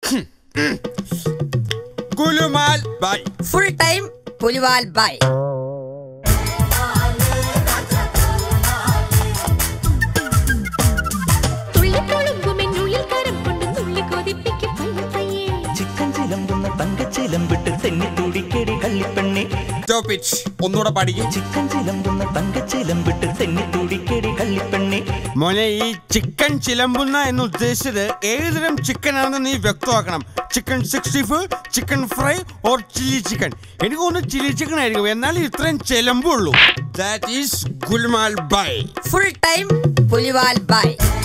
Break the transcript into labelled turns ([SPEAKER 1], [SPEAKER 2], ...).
[SPEAKER 1] ഗുലുമാൽ by
[SPEAKER 2] full time പുലിവാൽ by
[SPEAKER 3] തുള്ളിത്തുളുമ്പുമെന്നുള്ളിൽ കരം കൊണ്ട് തുള്ളി കൊതിപ്പിക്കും പയ്യെ പയ്യെ
[SPEAKER 4] ചിക്കൻ ചിലമ്പുന്ന തങ്കച്ചിലമ്പിട്ട് തെന്നി തുടിക്കടി കള്ളിപ്പെണ്ണെ
[SPEAKER 1] സ്റ്റോപ്പ് ഇറ്റ് ഒന്നുകൂടെ പഠിക്കും
[SPEAKER 4] ചിക്കൻ ചിലമ്പുന്ന തങ്കച്ചിലമ്പിട്ട് തെന്നി തുടിക്കടി കള്ളിപ്പെണ്ണെ
[SPEAKER 1] മോനെ ഈ ചിക്കൻ ചിലമ്പുന്ന എന്ന് ഉദ്ദേശിച്ചത് ഏതുതരം ചിക്കൻ ആണെന്ന് നീ വ്യക്തമാക്കണം chicken sixty five chicken fry or chilli chicken എനിക്ക് തോന്നുന്നു ചില്ലി ചിക്കൻ ആയിരിക്കും എന്നാൽ ഇത്രയും ചിലമ്പുള്ളൂ ദാറ്റ് ഈസ് ഗുൽമാൽ ബൈ
[SPEAKER 2] ഫുൾ ടൈം പുലിവാൽ ബൈ